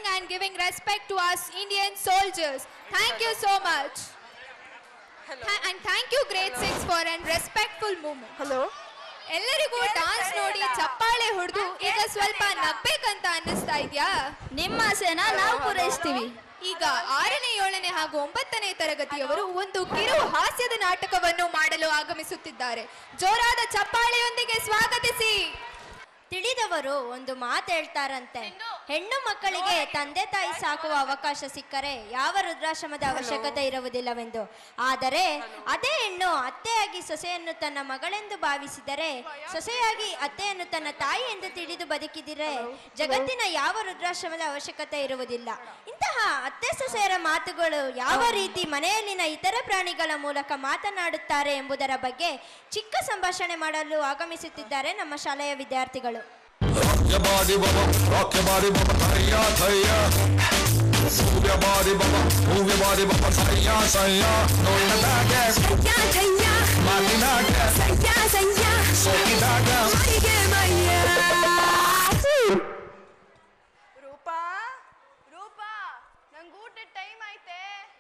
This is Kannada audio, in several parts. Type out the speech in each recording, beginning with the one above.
honoring and giving respect to us Indian soldiers. Thank you so much. Tha- and thank you grade 6 for an respectful moment. Hello ಎಲ್ಲರಿಗೂ ಡಾನ್ಸ್ ನೋಡಿ ಚಪ್ಪಾಳೆ ಹೊಡೆದು ಈಗ ಸ್ವಲ್ಪ ನಗ್ಬೇಕಂತ ಅನ್ನಿಸ್ತಾ ಇದ್ಯಾ ನಿಮ್ಮ ಆಸೆನ ನಾವು ಪೂರೈಸ್ತೀವಿ ಈಗ ಆರನೇ ಏಳನೇ ಹಾಗೂ ಒಂಬತ್ತನೇ ತರಗತಿಯವರು ಒಂದು ಕಿರು ಹಾಸ್ಯದ ನಾಟಕವನ್ನು ಮಾಡಲು ಆಗಮಿಸುತ್ತಿದ್ದಾರೆ ಜೋರಾದ ಚಪ್ಪಾಳೆಯೊಂದಿಗೆ ಸ್ವಾಗತಿಸಿ ತಿಳಿದವರು ಒಂದು ಮಾತು ಹೇಳ್ತಾರಂತೆ ಹೆಣ್ಣು ಮಕ್ಕಳಿಗೆ ತಂದೆ ತಾಯಿ ಸಾಕುವ ಅವಕಾಶ ಸಿಕ್ಕರೆ ಯಾವ ವೃದ್ಧಾಶ್ರಮದ ಅವಶ್ಯಕತೆ ಇರುವುದಿಲ್ಲವೆಂದು ಆದರೆ ಅದೇ ಹೆಣ್ಣು ಅತ್ತೆಯಾಗಿ ಸೊಸೆಯನ್ನು ತನ್ನ ಮಗಳೆಂದು ಭಾವಿಸಿದರೆ ಸೊಸೆಯಾಗಿ ಅತ್ತೆಯನ್ನು ತನ್ನ ತಾಯಿ ಎಂದು ತಿಳಿದು ಬದುಕಿದರೆ ಜಗತ್ತಿನ ಯಾವ ವೃದ್ಧಾಶ್ರಮದ ಅವಶ್ಯಕತೆ ಇರುವುದಿಲ್ಲ ಇಂತಹ ಅತ್ತೆ ಸೊಸೆಯರ ಮಾತುಗಳು ಯಾವ ರೀತಿ ಮನೆಯಲ್ಲಿನ ಇತರ ಪ್ರಾಣಿಗಳ ಮೂಲಕ ಮಾತನಾಡುತ್ತಾರೆ ಎಂಬುದರ ಬಗ್ಗೆ ಚಿಕ್ಕ ಸಂಭಾಷಣೆ ಮಾಡಲು ಆಗಮಿಸುತ್ತಿದ್ದಾರೆ ನಮ್ಮ ಶಾಲೆಯ ವಿದ್ಯಾರ್ಥಿಗಳು Rock your body, baba. Rock your body, baba. Thaya, thaya. Move your body, baba. Move your body, baba. Thaya, thaya. No in the back, Martinaga. Sokinaga. Roopa Roopa ನಂಗೆ ಊಟದ ಟೈಮ್ ಐತೆ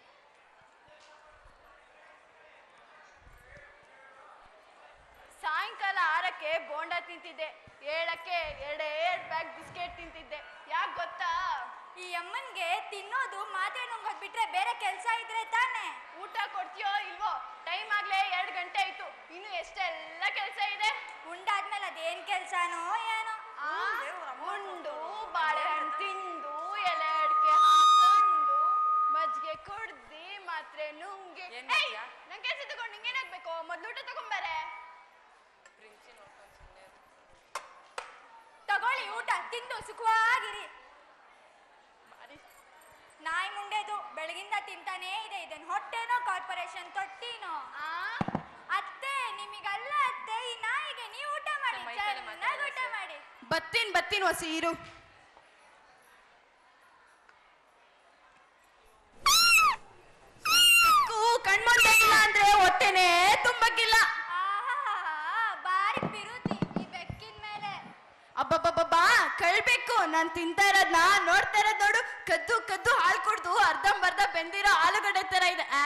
ಸಾಯಂಕಾಲ ಆರಕ್ಕೆ ಬೋಂಡ ತಿಂತಿದ್ದೆ ಏಳಕ್ಕೆ ಎರಡೇ ಎರಡು ಬ್ಯಾಗ್ ಬಿಸ್ಕೆಟ್ ತಿಂತಿದ್ದೆ ಯಾಕೆ ಗೊತ್ತಾ ಈ ಅಮ್ಮನ್ಗೆ ತಿನ್ನೋದು ಮಾತಾಡೋಂಗ್ ಬಿಟ್ರೆ ಬೇರೆ ಕೆಲಸ ಇದ್ರೆ ತಾನೇ ಊಟ ಕೊಡ್ತೀಯೋ ಇಲ್ವೋ ಟೈಮ್ ಆಗ್ಲೇ ಎರಡು ಗಂಟೆ ಆಯ್ತು ಇನ್ನು ಎಷ್ಟೆಲ್ಲ ಕೆಲಸ ಇದೆ ಉಂಡಾದ್ಮೇಲೆ ಅದೇನ್ ಕೆಲ್ಸನೋ ಏನೋ ಆ, ಉಂಡು ಬಾಳೆಹಣ್ಣು ತಿಂದು ಎಲೆ ಅಡಿಕೆ ಹಾಕೊಂಡು ಮಜ್ಜಿಗೆ ಕುಡ್ದಿ ಮಾತ್ರೆ ನುಂಗಿ ಏಯ್, ನನ್ ಕೆಲ್ಸ ತಗೊಂಡು ನಿಂಗೇನಾಗ್ಬೇಕು ಮೊದ್ಲು ಊಟ ತಗೊಂಬಾರೆ ತಗೊಳ್ಳಿ ಊಟ ತಿಂದು ಸುಖವಾಗಿರಿ ನಾಯಿ ಮುಂಡೆದು ಬೆಳಗಿಂದ ತಿಂತಾನೇ ಇದೆ ಇದನ್ ಹೊಟ್ಟೆನೋ ಕಾರ್ಪೊರೇಷನ್ ತೊಟ್ಟಿನೋ ಆ ಅತ್ತೆ ನಿಮಗಲ್ಲ ಅತ್ತೆ ಈ ನಾಯಿಗೆ ನೀವು ಊಟ ಮಾಡಿ ಚೆನ್ನಾಗಿ ಊಟ ಮಾಡಿ ಬತ್ತೀನ್ ಬತ್ತೀನ್ ಹೊಸಿ ಇರು ಕಣ್ಮುಂದೆ ಇಲ್ಲ ಅಂದ್ರೆ ಹೊಟ್ಟೆನೇ ತುಂಬಕ್ಕಿಲ್ಲ ಆಹಾಹಾಹಾ, ಬಾರಿ ಬಿರುದಿ ಈ ಬೆಕ್ಕಿನ ಮೇಲೆ ಅಬ್ಬಬ್ಬಬ್ಬಾ ಕಳ್ಬೇಕು ನಾನ್ ತಿಂತಾ ಇರೋದ್ನ ನೋಡ್ತಾ ಇರೋದ್ ನೋಡು ಕದ್ದು ಕದ್ದು ಹಾಲು ಕುಡ್ದು ಅರ್ಧಂಬರ್ಧ ಬೆಂದಿರೋ ಆಲೂಗಡ್ಡೆ ತರ ಇದೆ ಆ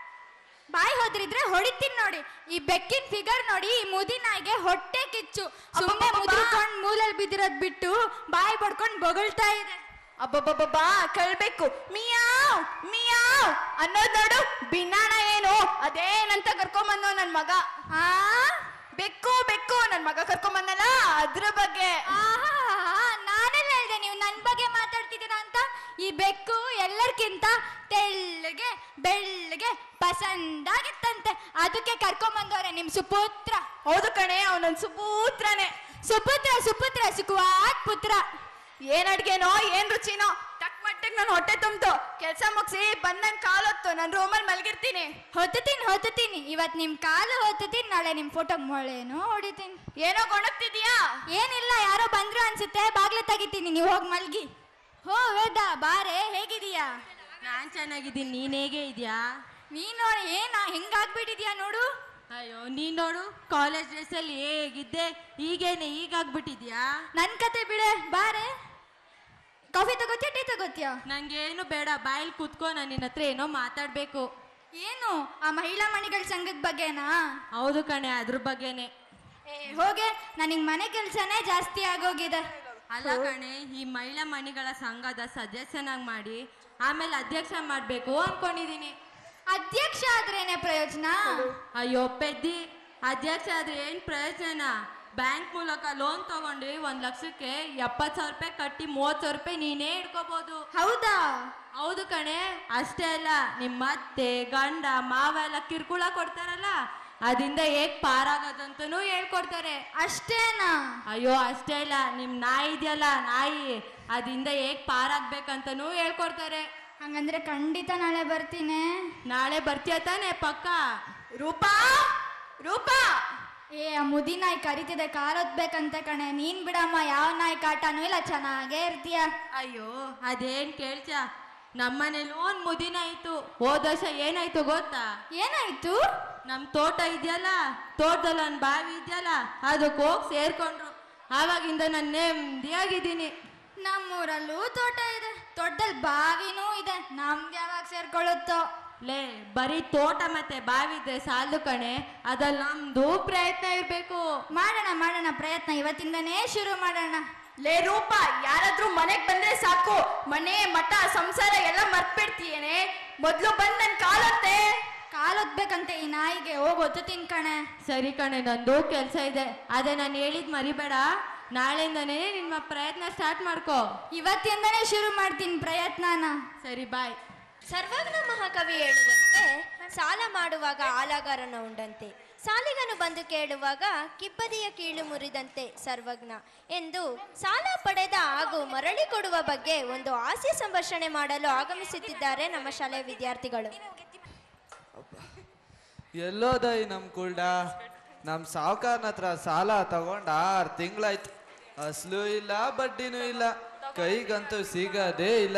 ಬಾಯಿ ಹೋದ್ರಿದ್ರೆ ಹೊಡಿತೀನಿ ನೋಡಿ ಈ ಬೆಕ್ಕಿನ ಫಿಗರ್ ನೋಡಿ ಈ ಮುದಿ ನಾಯಿಗೆ ಹೊಟ್ಟೆ ಕಿಚ್ಚು ಸುಮ್ಮನೆ ಅಬ್ಬಬ್ಬಬ್ಬಾ. ಮುದ್ರಕೊಂಡ್ ಮೂಲಲ್ಲಿ ಬಿದ್ದಿರೋದ್ ಬಿಟ್ಟು ಬಾಯಿ ಬಡ್ಕೊಂಡ್ ಬೊಗಳ್ತಾ ಇದೆ ಅಬ್ಬಬ್ಬಬ್ಬಾ ಕಳ್ಬೇಕು ಮಿಯಾವ್ ಮಿಯಾವ್ ಅನ್ನೋದ್ ನೋಡು ಭಿನ್ನಾಣ ಏನು ಅದೇನಂತ ಕರ್ಕೊಂಬಂದು ನನ್ ಮಗ ಆ ಬೆಕ್ಕು ಬೆಕ್ಕು ನನ್ ಮಗ ಕರ್ಕೊಂಬಂದಲ್ಲ ಅದ್ರ ಬಗ್ಗೆ ಆಹಾಹಾಹಾ, ನಾನೆಲ್ಲ ಹೇಳ್ದೆ ನೀವು ನನ್ ಬಗ್ಗೆ ಮಾತಾಡ್ತಿದ್ದೀರಾ ಅಂತ ಈ ಬೆಕ್ಕು ಎಲ್ಲರ್ಕಿಂತ ತೆಳ್ಳಗೆ ಬೆಳ್ಳಗೆ ಪಸಂದಾಗಿತ್ತಂತೆ ಅದಕ್ಕೆ ಕರ್ಕೊಂಬಂದವ್ರೆ ನಿಮ್ ಸುಪುತ್ರ ಹೌದು ಕಣೆ ಅವನನ್ ಸುಪೂತ್ರನೇ ಸುಪುತ್ರ ಸುಪುತ್ರ ಸುಖವಾಗ್ ಪುತ್ರ ಏನ್ ಅಡ್ಗೆನೋ ಏನ್ ರುಚಿನೋ ತಕ್ ಮಟ್ಟಿಗೆ ನಾನು ಹೊಟ್ಟೆ ತುಂಬ್ತು ಕೆಲ್ಸ ಮುಗಿಸಿ ಬಂದಂಗ್ ಕಾಲೊತ್ತು ನಾನು ರೂಮಲ್ಲಿ ಮಲಗಿರ್ತೀನಿ ಹೊತ್ತತೀನಿ ಹೊತ್ತತೀನಿ ಇವತ್ ನಿಮ್ ಕಾಲು ಹೊತ್ತತೀನಿ ನಾಳೆ ನಿಮ್ ಫೋಟೋ ಮೊಳೆನೋ ಹೊಡಿತೀನಿ ಏನೋ ಗೊಣಗ್ತಿದ್ಯಾ ಏನಿಲ್ಲ ಯಾರೋ ಬಂದ್ರು ಅನ್ಸುತ್ತೆ ಬಾಗ್ಲು ತೆಗಿತೀನಿ ನೀವು ಹೋಗಿ ಮಲ್ಗಿ ಹೋ ವೇದ ಬಾರೆ ಹೇಗಿದೀಯಾ ನಾನ್ ಚೆನ್ನಾಗಿದ್ದೀನಿ ನೀನ್ ಹೇಗೆ ಇದೆಯಾ ನೀನ್ ನೋಡಿ ಏನ ಹೆಂಗಾಗ್ಬಿಟ್ಟಿದ್ಯಾ ನೋಡು ಅಯ್ಯೋ ನೀನ್ ನೋಡು ಕಾಲೇಜ್ ಡ್ರೆಸ್ ಅಲ್ಲಿ ಹೇಗಿದ್ದೆ ಈಗೇನೆ ಈಗಾಗ್ಬಿಟ್ಟಿದ್ಯಾ ನನ್ ಕತೆ ಬಿಡೆ ಬಾರೆ ಕಾಫಿ ತಗೋತ್ಯಾ ಟೀ ತಗೋತ್ಯಾ ನಂಗೇನು ಬೇಡ ಬಾಯಲ್ಲಿ ಕೂತ್ಕೋ ನಾನು ನಿನ್ನ ಹತ್ರ ಏನೋ ಮಾತಾಡ್ಬೇಕು ಏನು ಆ ಮಹಿಳಾ ಮಣಿಗಳ ಸಂಘದ ಬಗ್ಗೆನಾ ಹೌದು ಕಣೆ ಅದ್ರ ಬಗ್ಗೆನೆ ಏ ಹೋಗೆ ನನಗ್ ಮನೆ ಕೆಲ್ಸನೇ ಜಾಸ್ತಿ ಆಗೋಗಿದೆ ಅಲ್ಲ ಕಣೆ ಈ ಮಹಿಳಾ ಮಣಿಗಳ ಸಂಘದ ಸದಸ್ಯನಾಗಿ ಮಾಡಿ ಆಮೇಲೆ ಅಧ್ಯಕ್ಷ ಮಾಡ್ಬೇಕು ಅನ್ಕೊಂಡಿದೀನಿ ಅಧ್ಯಕ್ಷ ಆದ್ರೇನೆ ಪ್ರಯೋಜನ ಅಯ್ಯೋ ಪೆದ್ದಿ ಅಧ್ಯಕ್ಷ ಆದ್ರೆ ಏನ್ ಪ್ರಯೋಜನ ಬ್ಯಾಂಕ್ ಮೂಲಕ ಲೋನ್ ತಗೊಂಡು ಒಂದ್ ಲಕ್ಷಕ್ಕೆ ಎಪ್ಪತ್ ಸಾವಿರ ರೂಪಾಯಿ ಕಟ್ಟಿ ಮೂವತ್ ಸಾವಿರ ರೂಪಾಯಿ ನೀನೇ ಇಟ್ಕೋಬಹುದು ಹೌದಾ ಹೌದು ಕಣೆ ಅಷ್ಟೇ ಅಲ್ಲ ನಿಮ್ಮ ಅತ್ತೆ ಗಂಡ ಮಾವ ಎಲ್ಲ ಕಿರ್ಕುಳ ಕೊಡ್ತಾರಲ್ಲ ಅದಿಂದ ಹೇಗ್ ಪಾರಾಗೋದಂತನೂ ಹೇಳ್ಕೊಡ್ತಾರೆ ಅಷ್ಟೇನಾ ಅಯ್ಯೋ ಅಷ್ಟೇ ಇಲ್ಲ ನಿಮ್ ನಾಯಿ ಇದೆಯಲ್ಲ ನಾಯಿ ಅದಿಂದ ಹೇಗ್ ಪಾರಾಗ್ಬೇಕಂತನೂ ಹೇಳ್ಕೊಡ್ತಾರೆ ಹಂಗಂದ್ರೆ ಖಂಡಿತ ನಾಳೆ ಬರ್ತೀನಿ ನಾಳೆ ಬರ್ತೀಯ ತಾನೆ ಪಕ್ಕ ರೂಪಾ ರೂಪಾ ಏ ಆ ಮುದಿ ನಾಯಿ ಕರಿತಿದೆ ಕಾಲೊತ್ಬೇಕಂತ ಕಣೆ ನೀನ್ ಬಿಡಮ್ಮ ಯಾವ ನಾಯಿ ಕಾಟನೂ ಇಲ್ಲ ಚೆನ್ನಾಗೇ ಇರ್ತೀಯ ಅಯ್ಯೋ ಅದೇನ್ ಕೇಳ್ತ್ಯ ನಮ್ಮನೇಲಿ ಒಂದ್ ಮುದಿನ ಆಯ್ತು ಹೋದ ವರ್ಷ ಏನಾಯ್ತು ಗೊತ್ತಾ ಏನಾಯ್ತು ನಮ್ ತೋಟ ಇದೆಯಲ್ಲ ತೋಟದಲ್ಲಿ ಒಂದ್ ಬಾವಿ ಇದೆಯಲ್ಲ ಅದಕ್ಕೆ ಹೋಗಿ ಸೇರ್ಕೊಂಡ್ರು ಆವಾಗಿಂದ ನಾನು ನೆಮ್ಮದಿಯಾಗಿದ್ದೀನಿ ನಮ್ಮೂರಲ್ಲೂ ತೋಟ ಇದೆ ತೋಟದಲ್ಲಿ ಬಾವಿನೂ ಇದೆ ನಮ್ದು ಯಾವಾಗ ಸೇರ್ಕೊಳ್ಳುತ್ತೋ ಲೇ ಬರೀ ತೋಟ ಮತ್ತೆ ಬಾವಿ ಇದ್ರೆ ಸಾಲದು ಕಣೆ ಅದ್ರಲ್ಲಿ ನಮ್ದು ಪ್ರಯತ್ನ ಇರ್ಬೇಕು ಮಾಡೋಣ ಮಾಡೋಣ ಪ್ರಯತ್ನ ಇವತ್ತಿಂದನೇ ಶುರು ಮಾಡೋಣ ಲೇ ರೂಪ ಯಾರಾದ್ರೂ ಮನೆಗ್ ಬಂದ್ರೆ ಸಾಕು ಮನೆ ಮಠ ಸಂಸಾರ ಎಲ್ಲ ಮರ್ತ್ಬಿಡ್ತೀಯೇನೆ ಮೊದ್ಲು ಬಂದ್ ನನ್ ಕಾಲತ್ತೆ ಕಾಲೊತ್ಬೇಕಂತೆ ಈ ನಾಯಿಗೆ ಹೋಗೊತ್ತು ತಿನ್ಕಣೆ ಸರಿ ಕಣೆ ನಂದು ಕೆಲಸ ಇದೆ ಅದೇ ನಾನು ಹೇಳಿದ್ ಮರಿಬೇಡ ನಾಳೆಯಿಂದನೇ ನಿಮ್ಮ ಪ್ರಯತ್ನ ಸ್ಟಾರ್ಟ್ ಮಾಡ್ಕೋ ಇವತ್ತಿಂದನೇ ಶುರು ಮಾಡ್ತೀನಿ ಪ್ರಯತ್ನನ ಸರಿ ಬಾಯ್ ಸರ್ವಜ್ಞ ಮಹಾಕವಿ ಹೇಳುವಂತೆ ಸಾಲ ಮಾಡುವಾಗ ಆಲಗಾರನ ಉಂಡಂತೆ ಸಾಲಿಗನು ಬಂದು ಕೇಳುವಾಗ ಕಿಬ್ಬದಿಯ ಕೀಳು ಮುರಿದಂತೆ ಸರ್ವಜ್ಞ ಎಂದು ಸಾಲ ಪಡೆದ ಹಾಗೂ ಮರಳಿ ಕೊಡುವ ಬಗ್ಗೆ ಒಂದು ಹಾಸ್ಯ ಸಂಭಾಷಣೆ ಮಾಡಲು ಆಗಮಿಸುತ್ತಿದ್ದಾರೆ ನಮ್ಮ ಶಾಲೆಯ ವಿದ್ಯಾರ್ಥಿಗಳು ಎಲ್ಲೋದ ಈ ನಮ್ ಕುಳ್ಡ ನಮ್ ಸಾವುಕಾರನ ಹತ್ರ ಸಾಲ ತಗೊಂಡ ಆರು ತಿಂಗಳಾಯ್ತು ಅಸ್ಲು ಇಲ್ಲ ಬಡ್ಡಿನೂ ಇಲ್ಲ ಕೈಗಂತೂ ಸಿಗದೇ ಇಲ್ಲ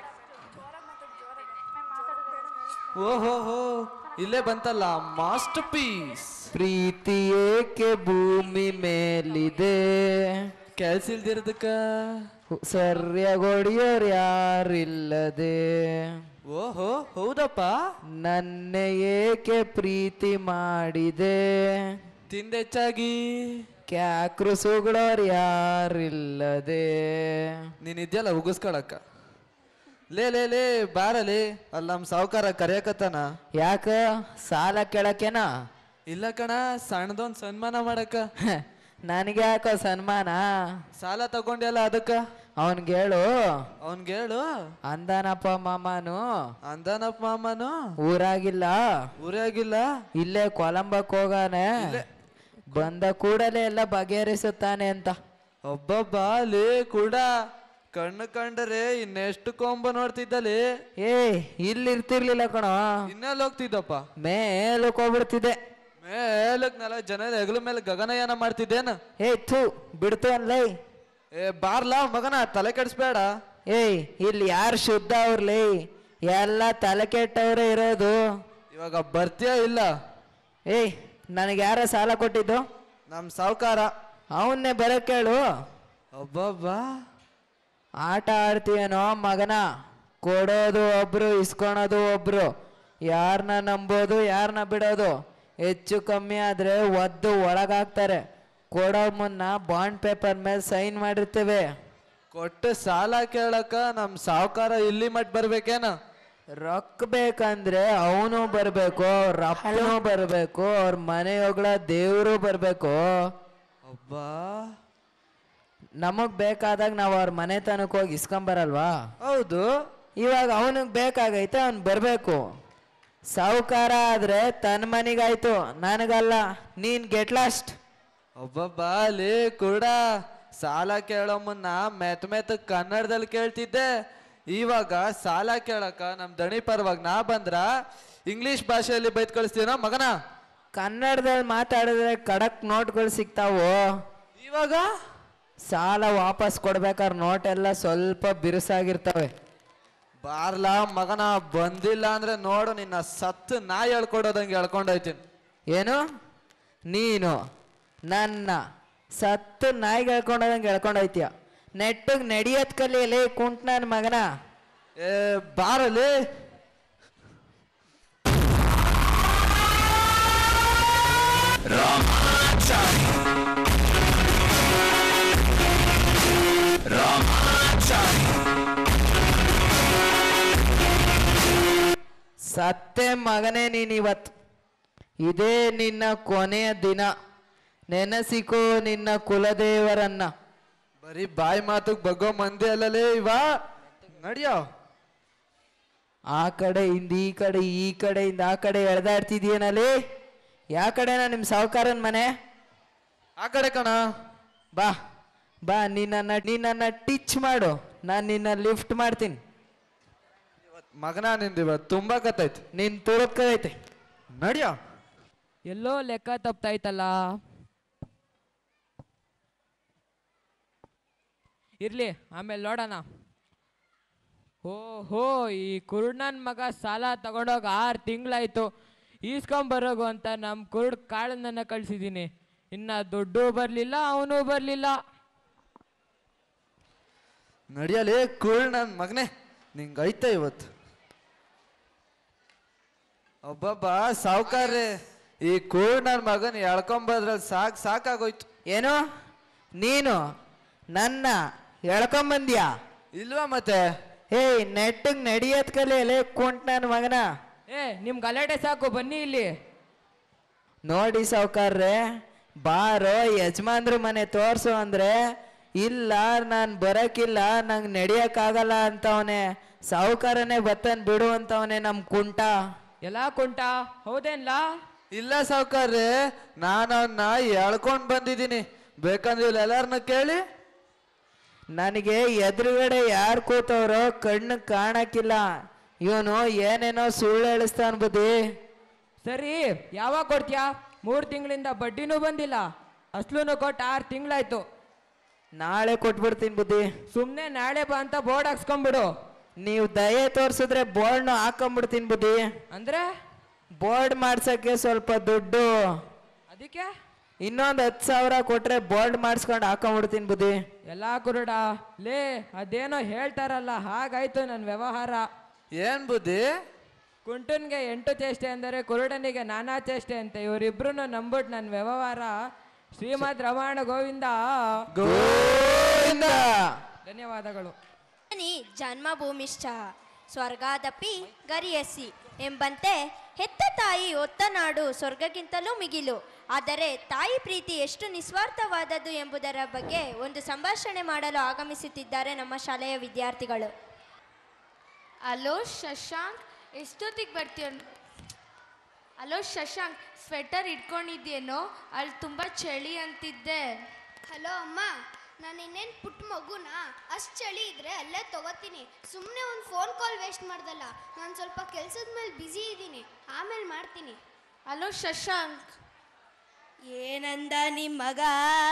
ಓಹೋ ಹೋ ಇಲ್ಲೇ ಬಂತಲ್ಲ ಮಾಸ್ಟರ್ ಪೀಸ್ ಪ್ರೀತಿ ಏಕೆ ಭೂಮಿ ಮೇಲಿದೆ ಕೆಲ್ಸ ಇಲ್ದಿರೋದಕ್ಕ ಸರಿಯಾಗಿ ಹೊಡಿಯೋರು ಯಾರಿಲ್ಲದೆ ಓಹೋ ಹೌದಪ್ಪ ನನ್ನೆ ಏಕೆ ಪ್ರೀತಿ ಮಾಡಿದೆ ತಿಂದೆಚ್ಚಾಗಿ ಕ್ಯಾಕ್ರು ಸುಗಳೋರು ಯಾರಿಲ್ಲದೆ ನೀನಿದ್ಯಲ್ಲ ಉಗಿಸ್ಕೊಳಕ್ಕ ಲೇ ಲೇ ಲೇ ಬಾರಲಿ ಅಲ್ಲಿ ನಮ್ಮ ಸಾವುಕಾರ ಕರೆಯಕತ್ತಾನ ಯಾಕ ಸಾಲ ಕೇಳಕ್ಕೇನ ಇಲ್ಲ ಕಣ ಸಣ್ಣದೊಂದು ಸನ್ಮಾನ ಮಾಡಕ್ಕ ನನಗೆ ಯಾಕೋ ಸನ್ಮಾನ ಸಾಲ ತಗೊಂಡ್ಯಲ್ಲ ಅದಕ್ಕ ಅವನ್ಗೆ ಹೇಳು ಅವನ್ಗೆ ಹೇಳು ಅಂದಾನಪ್ಪ ಮಾಮನು ಅಂದಾನಪ್ಪ ಮಾಮನು ಊರಾಗಿಲ್ಲ ಊರಾಗಿಲ್ಲ ಇಲ್ಲೇ ಕೊಲಂಬಕ್ ಹೋಗಾನೆ ಬಂದ ಕೂಡಲೇ ಎಲ್ಲ ಬಗೆಹರಿಸುತ್ತಾನೆ ಅಂತ ಒಬ್ಬೊಬ್ಬ ಲೇ ಕೂಡ ಕಣ್ಣು ಕಂಡರೆ ಇನ್ನೆಷ್ಟು ಕೊಂಬ ನೋಡ್ತಿದ್ದಲಿ ಏ ಇಲ್ಲಿ ಇರ್ತಿರ್ಲಿಲ್ಲ ಕಣ ಇನ್ನೆಲ್ಲ ಹೋಗ್ತಿದ್ದಪ್ಪ ಮೇಲಕ್ ಹೋಗ್ಬಿಡ್ತಿದ್ದೆ ಮೇಲಕ್ ನೆಲ ಜನ ಹೆಗಲ ಮೇಲೆ ಗಗನಯಾನ ಮಾಡ್ತಿದ್ದೇನ ಏ ಥೂ ಬಿಡ್ತು ಅನ್ಲೈ ಏ ಬಾರ್ಲಾ ಮಗನ ತಲೆ ಕೆಡಿಸ್ಬೇಡ ಏಯ್ ಇಲ್ಲಿ ಯಾರು ಶುದ್ಧ ಅವ್ರಲೇ ಎಲ್ಲ ತಲೆ ಕೆಟ್ಟವ್ರೆ ಇರೋದು ಇವಾಗ ಬರ್ತೀಯ ಇಲ್ಲ ಏಯ್ ನನಗೆ ಯಾರ ಸಾಲ ಕೊಟ್ಟಿದ್ದು ನಮ್ಮ ಸಾವುಕಾರ ಅವನ್ನೇ ಬರಕ್ ಕೇಳು ಒಬ್ಬೊಬ್ಬ ಆಟ ಆಡ್ತೀಯನೋ ಮಗನ ಕೊಡೋದು ಒಬ್ರು ಇಸ್ಕೊಳೋದು ಒಬ್ರು ಯಾರನ್ನ ನಂಬೋದು ಯಾರನ್ನ ಬಿಡೋದು ಹೆಚ್ಚು ಕಮ್ಮಿ ಆದ್ರೆ ಒದ್ದು ಒಳಗಾಗ್ತಾರೆ ಕೊಡೋ ಮುನ್ನ ಬಾಂಡ್ ಪೇಪರ್ ಮೇಲೆ ಸೈನ್ ಮಾಡಿರ್ತೇವೆ ಕೊಟ್ಟು ಸಾಲ ಕೇಳಕ ನಮ್ ಸಾವುಕಾರ ಇಲ್ಲಿ ಮಟ್ ಬರ್ಬೇಕೇನ ರೊಕ್ಕ ಬೇಕಂದ್ರೆ ಅವನು ಬರ್ಬೇಕು ಅವ್ರ ಅಪ್ಪನೂ ಬರ್ಬೇಕು ಅವ್ರ ಮನೆಯೊಗಳ ದೇವರು ಬರ್ಬೇಕು ಅಬ್ಬಾ ನಮಗ್ ಬೇಕಾದಾಗ ನಾವು ಅವ್ರ ಮನೆ ತನಕ ಹೋಗಿ ಇಸ್ಕೊಂಬರಲ್ವಾ ಹೌದು ಇವಾಗ ಅವನಿಗೆ ಬೇಕಾಗೈತೆ ಅವ್ನು ಬರಬೇಕು ಸಾವುಕಾರ ಆದ್ರೆ ತನ್ನ ಮನೆಗಾಯ್ತು ನನಗಲ್ಲ ನೀನ್ ಗೆಟ್ ಲಾಸ್ಟ್ ಒಬ್ಬೊಬ್ಬ ಲೇ ಕೂಡ ಸಾಲ ಕೇಳೋ ಮುನ್ನ ಮೆತ್ ಮೆತ್ ಕನ್ನಡದಲ್ಲಿ ಕೇಳ್ತಿದ್ದೆ ಇವಾಗ ಸಾಲ ಕೇಳಕ ನಮ್ ದಣಿ ಪರವಾಗಿ ನಾ ಬಂದ್ರ ಇಂಗ್ಲಿಷ್ ಭಾಷೆಯಲ್ಲಿ ಬೈತ್ ಕಳಿಸ್ತೀನೋ ಮಗನ ಕನ್ನಡದಲ್ಲಿ ಮಾತಾಡಿದ್ರೆ ಖಡಕ್ ನೋಟ್ಗಳು ಸಿಗ್ತಾವು ಇವಾಗ ಸಾಲ ವಾಪಸ್ ಕೊಡ್ಬೇಕಾದ್ರೆ ನೋಟ್ ಎಲ್ಲ ಸ್ವಲ್ಪ ಬಿರುಸಾಗಿರ್ತವೆ ಬಾರ್ಲಾ ಮಗನ ಬಂದಿಲ್ಲ ಅಂದ್ರೆ ನೋಡು ನಿನ್ನ ಸತ್ತು ನಾ ಹೇಳ್ಕೊಡೋದಂಗೆ ಹೇಳ್ಕೊಂಡೋಯ್ತೀನಿ ಏನು ನೀನು ನನ್ನ ಸತ್ತು ನಾಯಿಗೆ ಹೇಳ್ಕೊಂಡೋದಂಗೆ ಹೇಳ್ಕೊಂಡೋಯ್ತೀಯ ನೆಟ್ಟಿಗೆ ನಡಿಯೋದ್ ಕಲಿಯಲಿ ಕುಂಟ್ ನನ್ನ ಮಗನ ಏ ಬಾರಲಿ ಸತ್ತೆ ಮಗನೇ ನೀನಿವತ್ತು ಇದೇ ನಿನ್ನ ಕೊನೆಯ ದಿನ ನೆನಸಿಕೋ ನಿನ್ನ ಕುಲದೇವರನ್ನ ಬರೀ ಬಾಯಿ ಮಾತುಗ್ ಬಗ್ಗೋ ಮಂದಿ ಅಲ್ಲಲೇ ಇವ ನಡಿಯೋ ಆ ಕಡೆಯಿಂದ ಈ ಕಡೆ ಈ ಕಡೆಯಿಂದ ಆ ಕಡೆ ಎಳ್ದಾಡ್ತಿದ್ಯೇನಲ್ಲಿ ಯಾ ಕಡೆನ ನಿಮ್ಮ ಸಾವುಕಾರನ್ ಮನೆ ಆ ಕಡೆ ಕಣ ಬಾ ಬಾ ನಿನ್ನ ನಿನ್ನ ಟಿಚ್ ಮಾಡು ನಾನು ನಿನ್ನ ಲಿಫ್ಟ್ ಮಾಡ್ತೀನಿ ಮಗನ ನಿಂದು ಇವತ್ತು ತುಂಬಾ ಕತ್ತೈತಿ ನೀನ್ ತುಳಕ್ಕೈತೆ ನಡಿಯೋ ಎಲ್ಲೋ ಲೆಕ್ಕ ತಪ್ಪಾಯ್ತಲ್ಲ ಇರ್ಲಿ ಆಮೇಲೆ ನೋಡೋಣ ಓಹೋ ಈ ಕುರುಡನ ಮಗ ಸಾಲ ತಗೊಂಡೋಗ ಆರು ತಿಂಗಳಾಯ್ತು ಈಸ್ಕೊಂಬರೋಗು ಅಂತ ನಮ್ಮ ಕುರುಡ್ ಕಾಳನ್ನ ಕಳ್ಸಿದ್ದೀನಿ ಇನ್ನ ದುಡ್ಡು ಬರಲಿಲ್ಲ ಅವನು ಬರಲಿಲ್ಲ ನಡಿಯಲೇ ಕೂಳ್ ನನ್ನ ಮಗನೇ ನಿಂಗೆ ಐತೆ ಇವತ್ತು ಒಬ್ಬೊಬ್ಬ ಸಾವುಕಾರ್ರೆ ಈ ಕೂಳ್ ನನ್ನ ಮಗನ್ ಎಳ್ಕೊಂಬದ್ರಲ್ಲಿ ಸಾಕ್ ಸಾಕಾಗೋಯ್ತು ಏನು ನೀನು ನನ್ನ ಎಳ್ಕೊಂಬಂದ್ಯಾ ಇಲ್ವಾ ಮತ್ತೆ ಏಯ್ ನೆಟ್ಟಿಗೆ ನಡಿಯೋದ್ ಕಲಿಯಲೇ ಕುಂಟ್ ನನ್ನ ಮಗನ ಏ ನಿಮ್ ಗಲಾಟೆ ಸಾಕು ಬನ್ನಿ ಇಲ್ಲಿ ನೋಡಿ ಸಾವ್ಕಾರ್ರೆ ಬಾರೋ ಯಜಮಾನ್ರ ಮನೆ ತೋರ್ಸು ಅಂದ್ರೆ ಇಲ್ಲ ನಾನು ಬರಕಿಲ್ಲ ನಂಗೆ ನಡಿಯಕ್ಕಾಗಲ್ಲ ಅಂತವನೆ ಸಾವುಕಾರನೇ ಬತ್ತನ್ ಬಿಡು ಅಂತವನೆ ನಮ್ ಕುಂಟ ಎಲ್ಲ ಕುಂಟ ಹೌದೇನ್ಲಾ ಇಲ್ಲ ಸಾವುಕಾರ್ರೆ ನಾನು ಅವನ್ನ ಎಳ್ಕೊಂಡ್ ಬಂದಿದ್ದೀನಿ ಬೇಕಂದ್ರೆ ಇಲ್ಲಿ ಎಲ್ಲಾರನ್ನ ಕೇಳಿ ನನಗೆ ಎದುರುಗಡೆ ಯಾರು ಕೂತವ್ರೋ ಕಣ್ಣು ಕಾಣಕ್ಕಿಲ್ಲ ಇವನು ಏನೇನೋ ಸುಳ್ಳು ಹೇಳಿಸ್ತಾನ್ ಬುದ್ಧಿ ಸರಿ ಯಾವಾಗ ಕೊಡ್ತೀಯಾ ಮೂರು ತಿಂಗಳಿಂದ ಬಡ್ಡಿನೂ ಬಂದಿಲ್ಲ ಅಸ್ಲೂನು ಕೊಟ್ಟು ಆರು ತಿಂಗಳಾಯ್ತು ನಾಳೆ ಕೊಟ್ಬಿಡ್ತೀನಿ ಬುದ್ಧಿ ಸುಮ್ಮನೆ ನಾಳೆ ಬಾ ಅಂತ ಬೋರ್ಡ್ ಹಾಕ್ಸ್ಕೊಂಬಿಡು ನೀವು ದಯೆ ತೋರ್ಸಿದ್ರೆ ಬೋರ್ಡ್ನ ಹಾಕೊಂಬಿಡ್ತೀನಿ ಬುದ್ಧಿ ಅಂದ್ರೆ ಬೋರ್ಡ್ ಮಾಡ್ಸಕ್ಕೆ ಸ್ವಲ್ಪ ದುಡ್ಡು ಅದಕ್ಕೆ ಇನ್ನೊಂದು ಹತ್ತು ಸಾವಿರ ಕೊಟ್ರೆ ಬೋರ್ಡ್ ಮಾಡಿಸ್ಕೊಂಡು ಹಾಕೊಂಬಿಡ್ತೀನಿ ಬುದ್ಧಿ ಎಲ್ಲ ಕುರುಡ ಲೇ ಅದೇನೋ ಹೇಳ್ತಾರಲ್ಲ ಹಾಗಾಯ್ತು ನನ್ನ ವ್ಯವಹಾರ ಏನ್ ಬುದ್ಧಿ ಕುಂಟನ್ಗೆ ಎಂಟು ಚೇಷ್ಟೆ ಅಂದರೆ ಕುರುಡನಿಗೆ ನಾನಾ ಚೇಷ್ಟೆ ಅಂತ ಇವರಿಬ್ರು ನಂಬಿಟ್ಟು ನನ್ನ ವ್ಯವಹಾರ ಶ್ರೀಮದ್ ರಮಣ ಗೋವಿಂದ ಗೋವಿಂದ ಧನ್ಯವಾದಗಳು ನಿ ಜನ್ಮಭೂಮಿಶ್ಚ ಸ್ವರ್ಗಾದಪಿ ಗರಿಯಸಿ ಎಂಬಂತೆ ಹೆತ್ತ ತಾಯಿ ಒತ್ತ ನಾಡು ಸ್ವರ್ಗಕ್ಕಿಂತಲೂ ಮಿಗಿಲು ಆದರೆ ತಾಯಿ ಪ್ರೀತಿ ಎಷ್ಟು ನಿಸ್ವಾರ್ಥವಾದದ್ದು ಎಂಬುದರ ಬಗ್ಗೆ ಒಂದು ಸಂಭಾಷಣೆ ಮಾಡಲು ಆಗಮಿಸುತ್ತಿದ್ದಾರೆ ನಮ್ಮ ಶಾಲೆಯ ವಿದ್ಯಾರ್ಥಿಗಳು ಅಲೋ ಶಶಾಂಕ್ ಎಷ್ಟೊತ್ತಿಗೆ ಬರ್ತೀಯ ಅಲೋ ಶಶಾಂಕ್ ಸ್ವೆಟರ್ ಇಟ್ಕೊಂಡಿದ್ಯೇನೋ ಅಲ್ಲಿ ತುಂಬ ಚಳಿ ಅಂತಿದ್ದೆ ಹಲೋ ಅಮ್ಮ ನಾನು ಇನ್ನೇನು ಪುಟ್ಟ ಮಗುನ ಅಷ್ಟು ಚಳಿ ಇದ್ರೆ ಅಲ್ಲೇ ತಗೋತೀನಿ ಸುಮ್ಮನೆ ಒಂದು ಫೋನ್ ಕಾಲ್ ವೇಸ್ಟ್ ಮಾಡ್ದಲ್ಲ ನಾನು ಸ್ವಲ್ಪ ಕೆಲಸದ ಮೇಲೆ ಬ್ಯುಸಿ ಇದ್ದೀನಿ ಆಮೇಲೆ ಮಾಡ್ತೀನಿ ಅಲೋ ಶಶಾಂಕ್ ಏನಂದ ನಿಮ್ಮ ಮಗ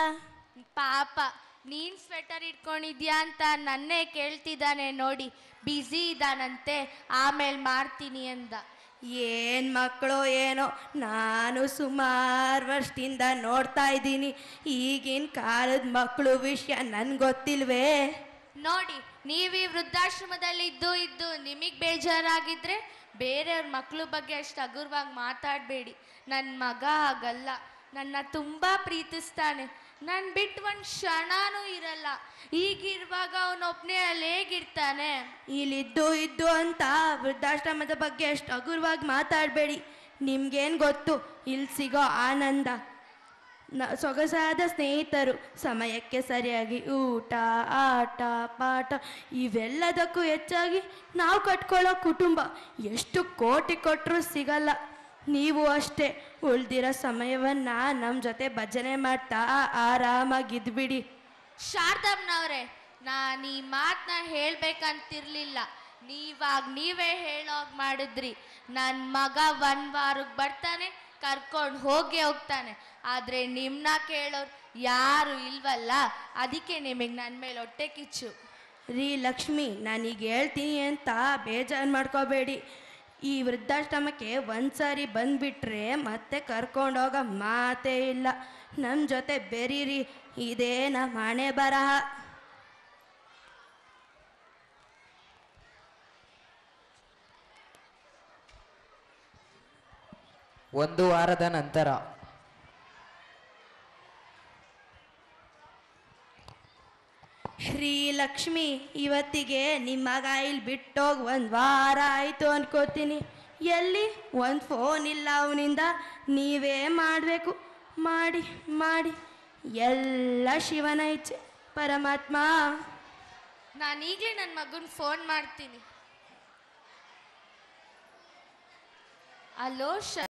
ಪಾಪ ನೀನ್ ಸ್ವೆಟರ್ ಇಟ್ಕೊಂಡಿದ್ಯಾ ಅಂತ ನನ್ನೇ ಕೇಳ್ತಿದ್ದಾನೆ ನೋಡಿ ಬ್ಯುಸಿ ಇದ್ದಾನಂತೆ ಆಮೇಲೆ ಮಾಡ್ತೀನಿ ಅಂದ ಏನ್ ಮಕ್ಕಳು ಏನೋ ನಾನು ಸುಮಾರು ವರ್ಷದಿಂದ ನೋಡ್ತಾ ಇದ್ದೀನಿ ಈಗಿನ ಕಾಲದ ಮಕ್ಕಳು ವಿಷಯ ನನ್ಗೆ ಗೊತ್ತಿಲ್ವೇ ನೋಡಿ ನೀವು ಈ ವೃದ್ಧಾಶ್ರಮದಲ್ಲಿ ಇದ್ದು ಇದ್ದು ನಿಮಗೆ ಬೇಜಾರಾಗಿದ್ರೆ ಬೇರೆಯವ್ರ ಮಕ್ಕಳ ಬಗ್ಗೆ ಅಷ್ಟು ಹಗುರವಾಗಿ ಮಾತಾಡಬೇಡಿ ನನ್ನ ಮಗ ಹಾಗಲ್ಲ ನನ್ನ ತುಂಬ ಪ್ರೀತಿಸ್ತಾನೆ ನಾನು ಬಿಟ್ಟು ಒಂದು ಕ್ಷಣನೂ ಇರಲ್ಲ ಈಗಿರುವಾಗ ಅವನೊಬ್ಬನೇ ಅಲ್ಲಿ ಹೇಗಿರ್ತಾನೆ ಇಲ್ಲಿದ್ದು ಇದ್ದು ಅಂತ ವೃದ್ಧಾಶ್ರಮದ ಬಗ್ಗೆ ಅಷ್ಟು ಹಗುರವಾಗಿ ಮಾತಾಡಬೇಡಿ ನಿಮ್ಗೇನು ಗೊತ್ತು ಇಲ್ಲಿ ಸಿಗೋ ಆನಂದ ನ ಸೊಗಸಾದ ಸ್ನೇಹಿತರು ಸಮಯಕ್ಕೆ ಸರಿಯಾಗಿ ಊಟ ಆಟ ಪಾಠ ಇವೆಲ್ಲದಕ್ಕೂ ಹೆಚ್ಚಾಗಿ ನಾವು ಕಟ್ಕೊಳ್ಳೋ ಕುಟುಂಬ ಎಷ್ಟು ಕೋಟಿ ಕೊಟ್ಟರೂ ಸಿಗಲ್ಲ ನೀವು ಅಷ್ಟೇ ಉಳ್ದಿರೋ ಸಮಯವನ್ನ ನಮ್ಮ ಜೊತೆ ಭಜನೆ ಮಾಡ್ತಾ ಆರಾಮಾಗಿದ್ಬಿಡಿ ಶಾರದಮ್ಮನವ್ರೆ ನಾನು ಈ ಮಾತನ್ನ ಹೇಳ್ಬೇಕಂತಿರ್ಲಿಲ್ಲ ನೀವಾಗ ನೀವೇ ಹೇಳೋಗ್ ಮಾಡಿದ್ರಿ ನನ್ನ ಮಗ ಒಂದ್ ವಾರಕ್ಕೆ ಬರ್ತಾನೆ ಕರ್ಕೊಂಡು ಹೋಗೇ ಹೋಗ್ತಾನೆ ಆದರೆ ನಿಮ್ಮನ್ನ ಕೇಳೋರು ಯಾರು ಇಲ್ವಲ್ಲ ಅದಕ್ಕೆ ನಿಮಗೆ ನನ್ನ ಮೇಲೆ ಹೊಟ್ಟೆ ಕಿಚ್ಚು ರೀ ಲಕ್ಷ್ಮಿ ನಾನೀಗ ಹೇಳ್ತೀನಿ ಅಂತ ಬೇಜಾರು ಮಾಡ್ಕೋಬೇಡಿ ಈ ವೃದ್ಧಾಶ್ರಮಕ್ಕೆ ಒಂದ್ಸಾರಿ ಬಂದ್ಬಿಟ್ರೆ ಮತ್ತೆ ಕರ್ಕೊಂಡೋಗೋ ಮಾತೇ ಇಲ್ಲ ನಮ್ಮ ಜೊತೆ ಬೆರೀರಿ ಇದೇ ನಮ್ಮ ಹಣೆ ಬರಹ ಒಂದು ವಾರದ ನಂತರ ಶ್ರೀ ಲಕ್ಷ್ಮಿ ಇವತ್ತಿಗೆ ನಿಮ್ಮ ಮಗ ಇಲ್ಲಿ ಬಿಟ್ಟೋಗಿ ಒಂದು ವಾರ ಆಯಿತು ಅನ್ಕೋತೀನಿ ಎಲ್ಲಿ ಒಂದು ಫೋನ್ ಇಲ್ಲ ಅವನಿಂದ ನೀವೇ ಮಾಡಬೇಕು ಮಾಡಿ ಮಾಡಿ ಎಲ್ಲ ಶಿವನ ಇಚ್ಛೆ ಪರಮಾತ್ಮ ನಾನು ಈಗಲೇ ನನ್ನ ಮಗನ ಫೋನ್ ಮಾಡ್ತೀನಿ ಅಲೋ ಶ